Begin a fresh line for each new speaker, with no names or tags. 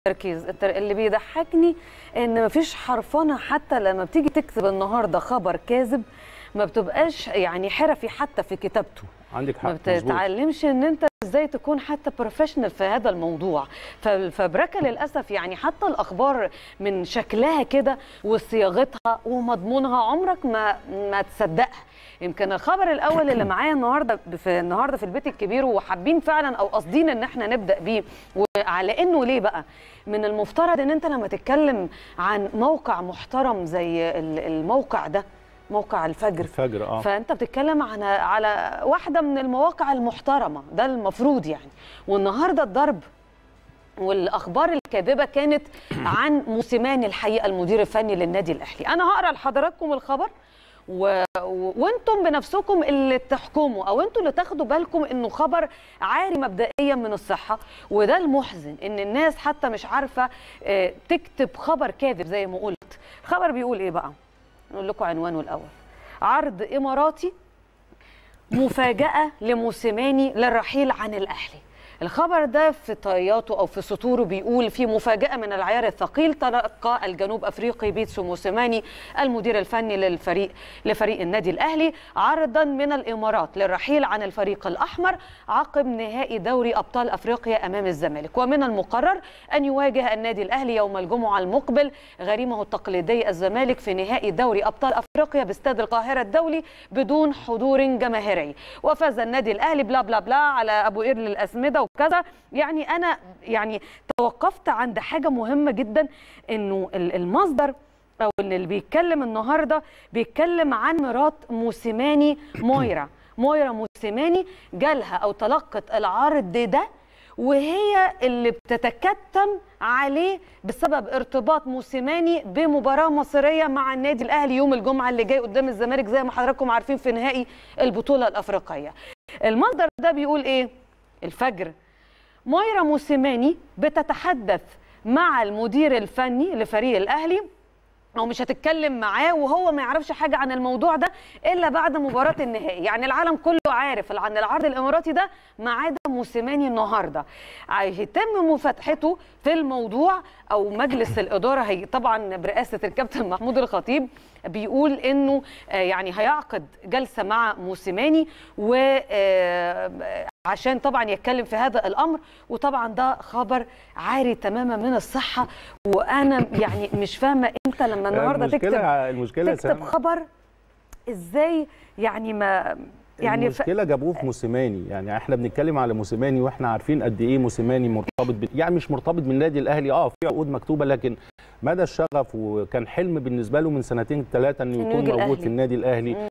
التركيز التر... اللي بيضحكني ان مفيش حرفنه حتى لما بتيجي تكتب النهارده خبر كاذب ما بتبقاش يعني حرفي حتى في كتابته
عندك حق
ما
مظبوط.
بتتعلمش ان انت ازاي تكون حتى بروفيشنال في هذا الموضوع ف- فبركه للاسف يعني حتى الاخبار من شكلها كده وصياغتها ومضمونها عمرك ما ما تصدقها يمكن الخبر الاول اللي معايا النهارده في النهارده في البيت الكبير وحابين فعلا او قاصدين ان احنا نبدا بيه وعلى انه ليه بقى من المفترض ان انت لما تتكلم عن موقع محترم زي ال- الموقع ده موقع الفجر
الفجر اه
فانت بتتكلم عن على واحده من المواقع المحترمه ده المفروض يعني والنهارده الضرب والاخبار الكاذبه كانت عن موسيماني الحقيقه المدير الفني للنادي الاهلي انا هقرا لحضراتكم الخبر و... و... وانتم بنفسكم اللي تحكموا او انتم اللي تاخدوا بالكم انه خبر عاري مبدئيا من الصحه وده المحزن ان الناس حتى مش عارفه آه، تكتب خبر كاذب زي ما قلت الخبر بيقول ايه بقى نقول لكم عنوانه الاول عرض اماراتي مفاجاه لموسيماني للرحيل عن الاهلي الخبر ده في طياته او في سطوره بيقول في مفاجاه من العيار الثقيل تلقى الجنوب افريقي بيتسو موسيماني المدير الفني للفريق لفريق النادي الاهلي عرضا من الامارات للرحيل عن الفريق الاحمر عقب نهائي دوري ابطال افريقيا امام الزمالك ومن المقرر ان يواجه النادي الاهلي يوم الجمعه المقبل غريمه التقليدي الزمالك في نهائي دوري ابطال افريقيا باستاد القاهره الدولي بدون حضور جماهيري وفاز النادي الاهلي بلا بلا بلا على ابو قير للاسمده وكذا يعني انا يعني توقفت عند حاجه مهمه جدا انه ال- المصدر او ان اللي بيتكلم النهارده بيتكلم عن مرات موسيماني مويرا مويرا موسيماني جالها او تلقت العرض ده وهي اللي بتتكتم عليه بسبب ارتباط موسيماني بمباراه مصيريه مع النادي الاهلي يوم الجمعه اللي جاي قدام الزمالك زي ما حضراتكم عارفين في نهائي البطوله الافريقيه. المصدر ده بيقول ايه؟ الفجر مويرا موسيماني بتتحدث مع المدير الفني لفريق الاهلي او مش هتتكلم معاه وهو ما يعرفش حاجه عن الموضوع ده الا بعد مباراه النهائي يعني العالم كله عارف عن العرض الاماراتي ده ما عدا موسيماني النهارده هيتم مفاتحته في الموضوع او مجلس الاداره هي طبعا برئاسه الكابتن محمود الخطيب بيقول انه آه، يعني هيعقد جلسه مع موسيماني و آه، عشان طبعا يتكلم في هذا الامر وطبعا ده خبر عاري تماما من الصحه وانا يعني مش فاهمه انت لما النهارده
المشكله
تكتب
المشكله
تكتب
سام-
خبر ازاي يعني ما يعني ف...
المشكله جابوه في موسيماني يعني احنا بنتكلم على موسيماني واحنا عارفين قد ايه موسيماني مرتبط ب... يعني مش مرتبط بالنادي الاهلي اه في عقود مكتوبه لكن مدى الشغف وكان حلم بالنسبه له من سنتين ثلاثه انه
إنه
يكون
يجي
موجود
الأهلي.
في النادي الاهلي
مم.